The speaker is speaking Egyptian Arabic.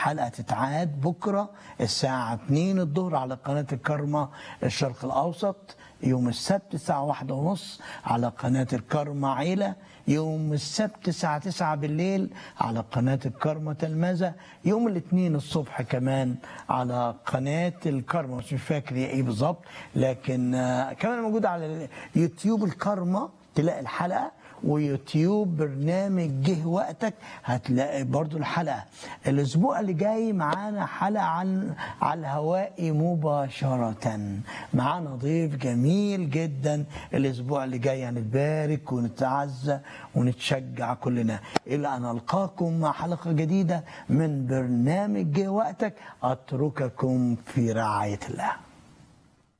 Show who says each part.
Speaker 1: الحلقة تتعاد بكرة الساعة 2 الظهر على قناة الكرمة الشرق الأوسط يوم السبت الساعة واحدة ونص على قناة الكرمة عيلة يوم السبت الساعة 9 بالليل على قناة الكرمة تلمذة يوم الاثنين الصبح كمان على قناة الكرمة مش فاكر هي ايه بالظبط لكن آه، كمان موجود على يوتيوب الكرمة تلاقي الحلقة ويوتيوب برنامج جه وقتك هتلاقي برضو الحلقة الأسبوع اللي جاي معانا حلقة عن على الهواء مباشرة معانا ضيف جميل جدا الأسبوع اللي جاي هنتبارك ونتعزى ونتشجع كلنا إلى أن ألقاكم مع حلقة جديدة من برنامج جه وقتك أترككم في رعاية الله